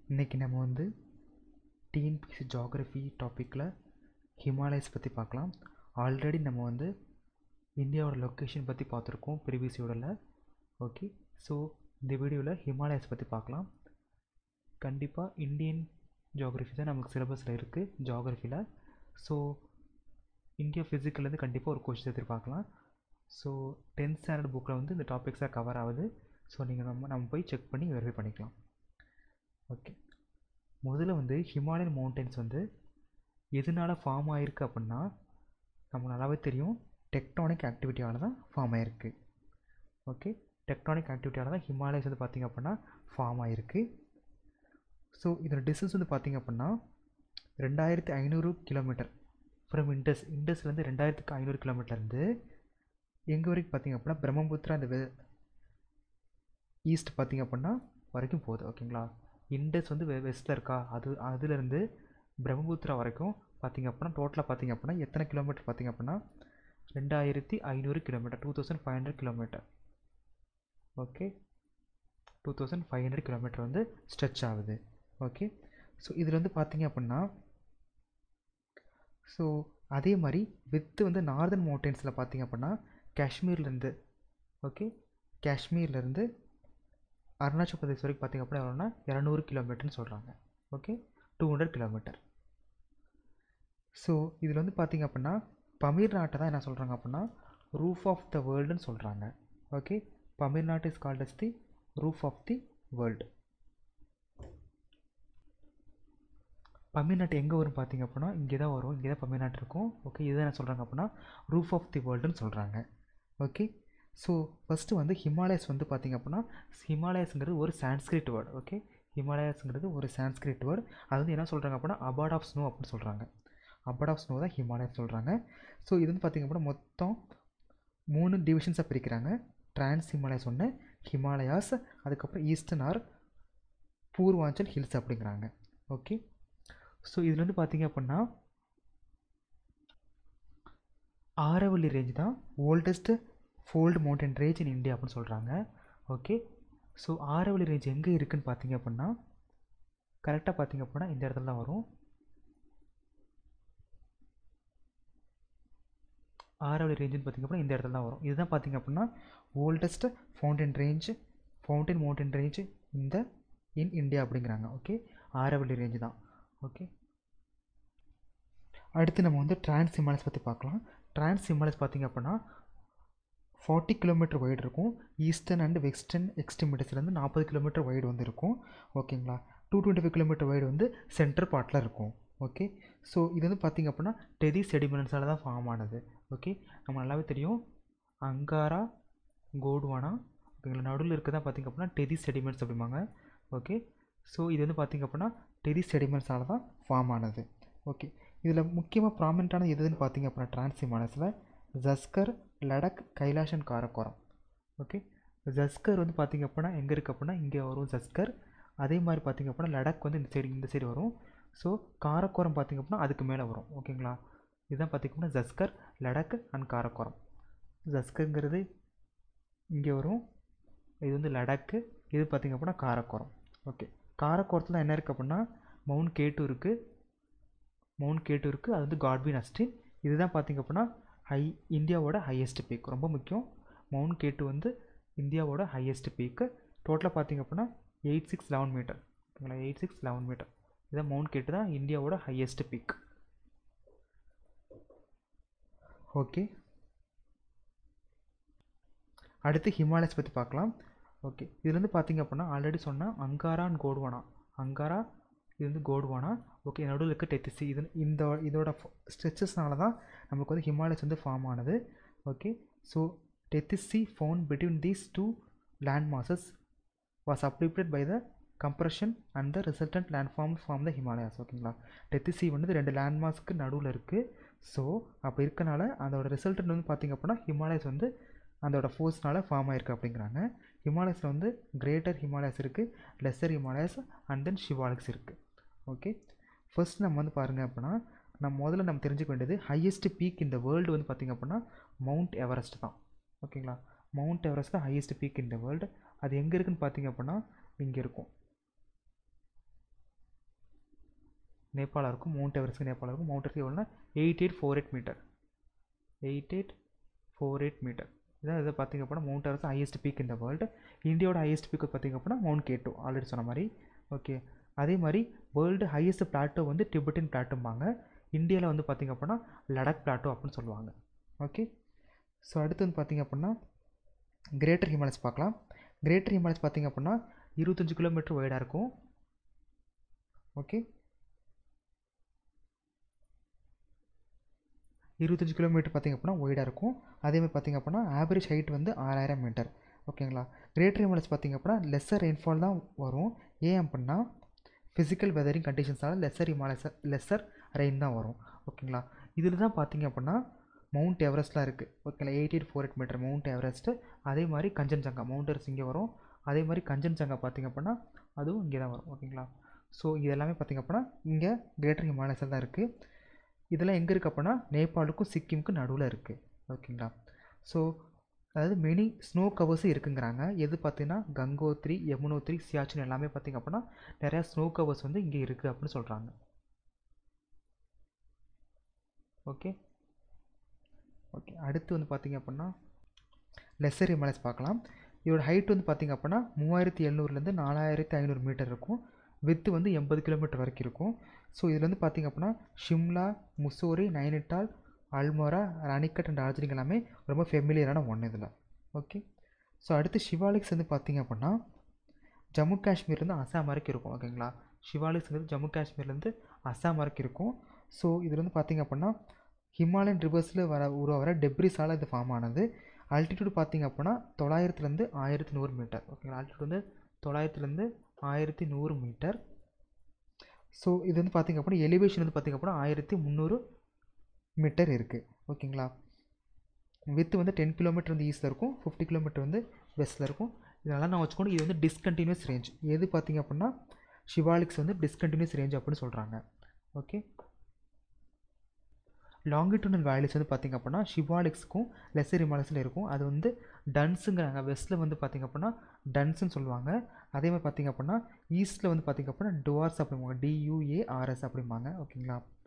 இன்றைக்கி நம்ம வந்து டிஎன்பிசி ஜாகிரஃபி டாப்பிக்கில் ஹிமாலயஸ் பற்றி பார்க்கலாம் ஆல்ரெடி நம்ம வந்து இந்தியாவோட லொக்கேஷன் பற்றி பார்த்துருக்கோம் ப்ரீவியஸ் வீடியோவில் ஓகே ஸோ இந்த வீடியோவில் ஹிமாலயஸ் பற்றி பார்க்கலாம் கண்டிப்பாக இந்தியன் ஜாகிரஃபி தான் நமக்கு சிலபஸில் இருக்குது ஜாகிரஃபியில் ஸோ இந்தியா ஃபிசிக்கல்லேருந்து கண்டிப்பாக ஒரு கொஸ்டின் எதிர்பார்க்கலாம் ஸோ டென்த் ஸ்டாண்டர்ட் புக்கில் வந்து இந்த டாபிக்ஸாக கவர் ஆகுது ஸோ நீங்கள் நம்ம நம்ம போய் செக் பண்ணி வெரிஃபை பண்ணிக்கலாம் ஓகே முதல்ல வந்து ஹிமாலயன் மவுண்டன்ஸ் வந்து எதனால் ஃபார்ம் ஆகிருக்கு அப்படின்னா நமக்கு நல்லாவே தெரியும் டெக்டானிக் ஆக்டிவிட்டியால் தான் ஃபார்ம் ஆகிருக்கு ஓகே டெக்டானிக் ஆக்டிவிட்டியால் தான் ஹிமாலயஸ் வந்து பார்த்திங்க அப்படின்னா ஃபார்ம் ஆகிருக்கு ஸோ இதோட டிஸ்டன்ஸ் வந்து பார்த்திங்க அப்படின்னா ரெண்டாயிரத்தி ஐநூறு கிலோமீட்டர் ஃப்ரம் இண்டஸ் இண்டஸ்லேருந்து ரெண்டாயிரத்துக்கு ஐநூறு கிலோமீட்டர்லேருந்து எங்கே வரைக்கும் பார்த்திங்க அப்படின்னா பிரம்மபுத்திரா இந்த வெ ஈஸ்ட் பார்த்திங்க அப்படின்னா வரைக்கும் போகுது ஓகேங்களா இண்டஸ் வந்து வெ வெஸ்ட்டில் இருக்கா அது அதுலேருந்து பிரம்மபுத்திரா வரைக்கும் பார்த்திங்க அப்படின்னா டோட்டலாக பார்த்திங்க அப்படின்னா எத்தனை கிலோமீட்டர் பார்த்திங்க அப்படின்னா ரெண்டாயிரத்தி ஐநூறு kilometre two thousand five hundred kilometre okay two thousand five hundred kilometre வந்து ஸ்ட்ரெச் ஆகுது ஓகே ஸோ இதில் வந்து பார்த்திங்க அப்படின்னா ஸோ அதே மாதிரி வித்து வந்து நார்தன் மவுண்டன்ஸில் பார்த்திங்க அப்படின்னா காஷ்மீர்லேருந்து ஓகே காஷ்மீர்லேருந்து அருணாச்சல் பிரதேஷ் வரைக்கும் பார்த்திங்க அப்படின்னா எவ்வளோனா இரநூறு கிலோமீட்டர்னு சொல்கிறாங்க okay two hundred kilometre so இதில் வந்து பார்த்திங்க அப்படின்னா பமீர் நாட்டை தான் என்ன சொல்கிறாங்க அப்படின்னா ரூஃப் ஆஃப் த வேர்ல்டுன்னு சொல்கிறாங்க okay Pamir knot is called as the roof of the world பமீர்நாட்டு எங்கே வரும் பார்த்தீங்க அப்படின்னா இங்கே தான் வரும் இங்கே தான் பமீர்நாட்டு இருக்கும் ஓகே இதை என்ன சொல்கிறாங்க அப்படின்னா ரூஃப் ஆஃப் தி வேர்ல்டுன்னு சொல்கிறாங்க ஓகே ஸோ ஃபஸ்ட்டு வந்து ஹிமாலயஸ் வந்து பார்த்திங்க அப்படின்னா ஹிமாலயஸ்ங்கிறது ஒரு சான்ஸ்கிரிட் வேர்டு ஓகே ஹிமாலயஸ்ங்கிறது ஒரு சான்ஸ்கிரிட் வேர்டு அது வந்து என்ன சொல்கிறாங்க அப்படின்னா அபார்ட் ஆஃப் ஸ்னோ அப்படின்னு சொல்கிறாங்க அபார்ட் ஆஃப் ஸ்னோ தான் ஹிமாலயஸ் சொல்கிறாங்க ஸோ இது வந்து பார்த்திங்க அப்படின்னா மொத்தம் மூணு டிவிஷன்ஸாக பிரிக்கிறாங்க ட்ரான்ஸ் ஹிமாலயஸ் ஒன்று ஹிமாலயாஸ் அதுக்கப்புறம் ஈஸ்டர்ன் ஆர் பூர்வாஞ்சல் ஹில்ஸ் அப்படிங்கிறாங்க ஓகே ஸோ இதில் வந்து பார்த்திங்க அப்படின்னா ஆரவல்லி ரேஞ்ச் தான் oldest fold mountain range in India அப்படின்னு சொல்கிறாங்க ஓகே ஸோ ஆரவல்லி ரேஞ்ச் எங்கே இருக்குதுன்னு பார்த்தீங்க அப்படின்னா கரெக்டாக பார்த்தீங்க அப்படின்னா இந்த இடத்துல தான் வரும் ஆரவல்லி ரேஞ்சுன்னு பார்த்திங்க அப்படின்னா இந்த இடத்துல தான் வரும் இதுதான் பார்த்திங்க அப்படின்னா oldest fountain range fountain mountain range இந்த இன் இந்தியா அப்படிங்கிறாங்க ஓகே ஆரவல்லி ரேஞ்சு தான் ஓகே அடுத்து நம்ம வந்து டிரான்ஸ் ஹிமாலயஸ் பற்றி பார்க்கலாம் டிரான்ஸ் ஹிமாலயஸ் பார்த்திங்க அப்படின்னா ஃபார்ட்டி கிலோமீட்டர் வைடு இருக்கும் ஈஸ்டர்ன் அண்ட் வெஸ்டர்ன் எக்ஸ்ட்ரிமிட்டிஸ்லேருந்து நாற்பது கிலோமீட்டர் வைடு வந்து இருக்கும் ஓகேங்களா two twenty five kilometre wide வந்து சென்டர் பார்ட்டில் இருக்கும் ஓகே ஸோ இது வந்து பார்த்திங்க அப்படின்னா டெதி செடிமெண்ட்ஸால் தான் ஃபார்ம் ஆனது ஓகே நம்ம நல்லாவே தெரியும் அங்காரா கோடுவானா ஓகேங்களா நடுவில் இருக்க தான் பார்த்திங்க அப்படின்னா டெதி செடிமெண்ட்ஸ் அப்படிம்பாங்க ஓகே ஸோ இது வந்து பார்த்திங்க அப்படின்னா டெதி செடிமெண்ட்ஸால் தான் ஃபார்ம் ஆனது ஓகே இதில் முக்கியமாக ப்ராமினண்ட்டானது எதுன்னு பார்த்திங்க அப்படின்னா டிரான்ஸ்ஹிமானஸில் ஜஸ்கர் லடக் கைலாஷ் அண்ட் காரக்கோரம் ஓகே ஜஸ்கர் வந்து பார்த்திங்க அப்படின்னா எங்கே இருக்குது அப்படின்னா இங்கே வரும் ஜஸ்கர் அதே மாதிரி பார்த்திங்க அப்படின்னா லடக் வந்து இந்த சைடு இந்த சைடு வரும் ஸோ காரக்கோரம் பார்த்திங்க அப்படின்னா அதுக்கு மேலே வரும் ஓகேங்களா இதுதான் பார்த்திங்க அப்படின்னா ஜஸ்கர் லடக் அண்ட் காரக்கோரம் ஜஸ்கருங்கிறது இங்கே வரும் இது வந்து லடக்கு இது பார்த்திங்க அப்படின்னா காரக்கோரம் ஓகே காரக்கோரத்தில் என்ன இருக்குது அப்படின்னா மவுண்ட் கேட்டு இருக்குது மவுண்ட் கேட்டு இருக்குது அது வந்து காட்வின் அஸ்டின் இதுதான் பார்த்திங்க அப்படின்னா ஹை இந்தியாவோட ஹையஸ்ட் பீக் ரொம்ப முக்கியம் மவுண்ட் கேட்டு வந்து இந்தியாவோட ஹையஸ்ட் பீக்கு டோட்டலாக பார்த்திங்க அப்படின்னா எயிட் சிக்ஸ் லெவன் மீட்டர் ஓகேங்களா எயிட் சிக்ஸ் லெவன் மீட்டர் இதான் மவுண்ட் கேட்டு தான் இந்தியாவோட ஹையஸ்ட் பீக் ஓகே அடுத்து ஹிமாலயஸ் பற்றி பார்க்கலாம் ஓகே இது வந்து பார்த்திங்க அப்படின்னா ஆல்ரெடி சொன்னால் அங்காரா அண்ட் கோடுவானா அங்காரா இது வந்து கோடுவானா ஓகே நடுவில் இருக்க டெத்திசி இது இந்த இதோட ஸ்ட்ரெச்சஸ்னால தான் நமக்கு வந்து ஹிமாலயஸ் வந்து ஃபார்ம் ஆனது okay so Tethys found between these two land masses was uplifted by the compression and the resultant land form form the Himalayas ஓகேங்களா டெத்திசி வந்து ரெண்டு லேண்ட் மாஸ்க்கு நடுவில் இருக்குது ஸோ அப்போ இருக்கனால அதோட ரிசல்டன்ட் வந்து பார்த்திங்க அப்படின்னா ஹிமாலயஸ் வந்து அதோட ஃபோர்ஸ்னால் ஃபார்ம் ஆயிருக்கு அப்படிங்கிறாங்க ஹிமாலயஸில் வந்து கிரேட்டர் ஹிமாலயஸ் இருக்குது lesser Himalayas and then Shivaliks இருக்குது ஓகே ஃபர்ஸ்ட் நம்ம வந்து பாருங்கள் அப்படின்னா நம்ம முதல்ல நம்ம தெரிஞ்சுக்க வேண்டியது ஹையஸ்ட் பீக் இந்த வேர்ல்டு வந்து பார்த்திங்க அப்படின்னா மவுண்ட் எவரெஸ்ட் தான் ஓகேங்களா மவுண்ட் எவரெஸ்ட் தான் ஹையஸ்ட் பீக் இந்த வேர்ல்டு அது எங்கே இருக்குதுன்னு பார்த்திங்க அப்படின்னா இங்கே இருக்கும் நேபாளம் இருக்கும் மவுண்ட் எவரெஸ்ட் நேபாளம் இருக்கும் மவுண்ட் எவரெஸ்ட் எவ்வளோனா eight eight four eight metre eight eight four eight metre இதான் இதை பார்த்திங்க அப்படின்னா மவுண்ட் எவரெஸ்ட் ஹையஸ்ட் பீக் இந்த வேர்ல்டு இந்தியாவோட ஹையஸ்ட் பீக் பார்த்திங்க அப்படின்னா மவுண்ட் கேட்டோ ஆல்ரெடி சொன்ன மாதிரி ஓகே அதே மாதிரி வேர்ல்டு ஹையஸ்ட் பிளாட்டோ வந்து டிபெட்டின் பிளாட்டும்பாங்க இந்தியாவில் வந்து பார்த்திங்க அப்படின்னா லடாக் பிளாட்டோ அப்படின்னு சொல்லுவாங்க ஓகே ஸோ அடுத்து வந்து பார்த்திங்க அப்படின்னா கிரேட்டர் ஹிமாலயஸ் பார்க்கலாம் கிரேட்டர் ஹிமாலயஸ் பார்த்திங்க அப்படின்னா இருபத்தஞ்சி கிலோமீட்டர் வைடாக இருக்கும் ஓகே இருபத்தஞ்சி கிலோமீட்டர் பார்த்திங்க அப்படின்னா ஒய்டாக இருக்கும் அதேமாதிரி பார்த்திங்க அப்படின்னா ஆவரேஜ் ஹைட் வந்து ஆறாயிரம் மீட்டர் ஓகேங்களா கிரேட்டர் ஹிமாலயஸ் பார்த்திங்க அப்படின்னா லெஸ்ஸர் ரெயின்ஃபால் தான் வரும் ஏன் அப்படின்னா ஃபிசிக்கல் வெதரிங் கண்டிஷன்ஸால் லெஸ்ஸர் ஹிமாலயஸ் லெஸ்ஸர் ரெயின் தான் வரும் ஓகேங்களா இதில் தான் பார்த்திங்க அப்படின்னா மவுண்ட் எவரெஸ்ட்லாம் இருக்குது ஓகேங்களா eight eight four eight metre mount Everest அதே மாதிரி கஞ்சன்ஜங்கா மவுண்ட் எவரெஸ்ட் இங்கே வரும் அதே மாதிரி கஞ்சன்ஜங்கா பார்த்திங்க அப்படின்னா அதுவும் இங்கே தான் வரும் ஓகேங்களா ஸோ இது எல்லாமே பார்த்திங்க அப்படின்னா இங்கே கிரேட்டர் ஹிமாலயஸில் தான் இருக்குது இதெல்லாம் எங்கே இருக்குது அப்படின்னா நேபாளுக்கும் சிக்கிமுக்கும் நடுவில் இருக்குது ஓகேங்களா ஸோ அதாவது மெனி ஸ்னோ கவர்ஸும் இருக்குங்கிறாங்க எது பார்த்தீங்கன்னா கங்கோத்ரி யமுனோத்ரி சியாச்சின் எல்லாமே பார்த்திங்க அப்படின்னா நிறையா ஸ்னோ கவர்ஸ் வந்து இங்கே இருக்குது அப்படின்னு சொல்கிறாங்க ஓகே ஓகே அடுத்து வந்து பார்த்திங்க அப்படின்னா லெஸ்ஸர் ஹிமாலயஸ் பார்க்கலாம் இதோட ஹைட் வந்து பார்த்திங்க அப்படின்னா மூவாயிரத்தி எழுநூறுலேருந்து நாலாயிரத்தி ஐநூறு மீட்டர் இருக்கும் வித்து வந்து எண்பது கிலோமீட்டர் வரைக்கும் இருக்கும் ஸோ இதில் வந்து பார்த்திங்க அப்படின்னா ஷிம்லா முசோரி நைனிட்டால் அல்மோரா ராணிக்கட் அண்ட் டார்ஜிலிங் எல்லாமே ரொம்ப ஃபெமிலியரான ஒன்று இதில் ஓகே ஸோ அடுத்து ஷிவாலிக்ஸ் வந்து பார்த்திங்க அப்படின்னா ஜம்மு காஷ்மீர்லேருந்து அசாம் வரைக்கும் இருக்கும் ஓகேங்களா ஷிவாலிக்ஸ்ங்கிறது ஜம்மு காஷ்மீர்லேருந்து அசாம் வரைக்கும் இருக்கும் ஸோ இதில் வந்து பார்த்திங்க அப்படின்னா ஹிமாலயன் ரிவர்ஸில் வர உருவாகிற டெப்ரிஸால் இது ஃபார்ம் ஆனது அல்டிடியூட் பார்த்திங்க அப்படின்னா தொள்ளாயிரத்துலேருந்து ஆயிரத்தி நூறு மீட்டர் ஓகேங்களா அல்டிடியூட் வந்து தொள்ளாயிரத்துலேருந்து ஆயிரத்தி நூறு மீட்டர் ஸோ இது வந்து பார்த்திங்க அப்படின்னா எலிவேஷன் வந்து பார்த்திங்க அப்படின்னா ஆயிரத்தி முந்நூறு மீட்டர் இருக்குது ஓகேங்களா வித்து வந்து டென் கிலோமீட்டர் வந்து ஈஸ்டில் இருக்கும் ஃபிஃப்டி கிலோமீட்டர் வந்து வெஸ்ட்டில் இருக்கும் இதெல்லாம் நான் வச்சுக்கணும் இது வந்து டிஸ்கண்டினியூஸ் ரேஞ்ச் எது பார்த்திங்க அப்படின்னா ஷிவாலிக்ஸ் வந்து டிஸ்கண்டினியூஸ் ரேஞ்ச் அப்படின்னு சொல்கிறாங்க ஓகே லாங்கிடியூனல் வேல்யூஸ் வந்து பார்த்திங்க அப்படின்னா ஷிவாலிக்ஸ்க்கும் லெசர் ஹிமாலயஸில் இருக்கும் அது வந்து டன்ஸுங்கிறாங்க வெஸ்ட்டில் வந்து பார்த்திங்க அப்படின்னா டன்ஸ்னு சொல்லுவாங்க அதே மாதிரி பார்த்திங்க அப்படின்னா ஈஸ்ட்டில் வந்து பார்த்திங்க அப்படின்னா டுவார்ஸ் அப்படிம்பாங்க டியூஏஆர்எஸ் அப்படிம்பாங்க ஓகேங்களா